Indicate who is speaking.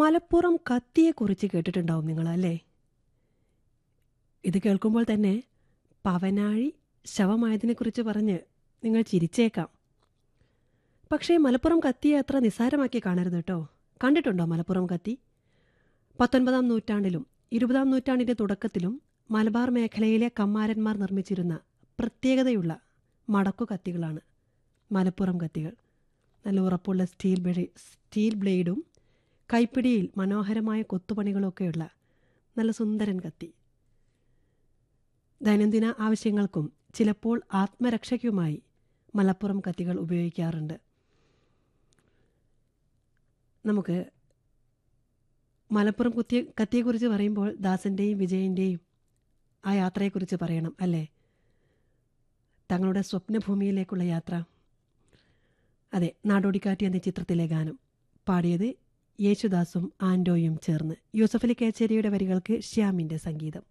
Speaker 1: മലപ്പുറം കത്തിയെക്കുറിച്ച് കേട്ടിട്ടുണ്ടാവും നിങ്ങൾ അല്ലേ ഇത് കേൾക്കുമ്പോൾ തന്നെ പവനാഴി ശവമായതിനെക്കുറിച്ച് പറഞ്ഞ് നിങ്ങൾ ചിരിച്ചേക്കാം പക്ഷേ മലപ്പുറം കത്തിയെ അത്ര നിസ്സാരമാക്കി കാണരുത് കേട്ടോ കണ്ടിട്ടുണ്ടോ മലപ്പുറം കത്തി പത്തൊൻപതാം നൂറ്റാണ്ടിലും ഇരുപതാം നൂറ്റാണ്ടിൻ്റെ തുടക്കത്തിലും മലബാർ മേഖലയിലെ കമ്മാരന്മാർ നിർമ്മിച്ചിരുന്ന പ്രത്യേകതയുള്ള മടക്കു കത്തികളാണ് മലപ്പുറം കത്തികൾ നല്ല ഉറപ്പുള്ള സ്റ്റീൽ ബ്ലേ സ്റ്റീൽ ബ്ലേഡും കൈപ്പിടിയിൽ മനോഹരമായ കൊത്തുപണികളൊക്കെയുള്ള നല്ല സുന്ദരൻ കത്തി ദൈനംദിന ആവശ്യങ്ങൾക്കും ചിലപ്പോൾ ആത്മരക്ഷയ്ക്കുമായി മലപ്പുറം കത്തികൾ ഉപയോഗിക്കാറുണ്ട് നമുക്ക് മലപ്പുറം കുത്തിയ കത്തിയെക്കുറിച്ച് പറയുമ്പോൾ ദാസൻ്റെയും വിജയൻ്റെയും ആ യാത്രയെക്കുറിച്ച് പറയണം അല്ലേ തങ്ങളുടെ സ്വപ്നഭൂമിയിലേക്കുള്ള യാത്ര അതെ നാടോടിക്കാറ്റ് എന്ന ചിത്രത്തിലെ ഗാനം പാടിയത് യേശുദാസും ആൻഡോയും ചേർന്ന് യൂസഫലി കേച്ചേരിയുടെ വരികൾക്ക് ശ്യാമിൻ്റെ സംഗീതം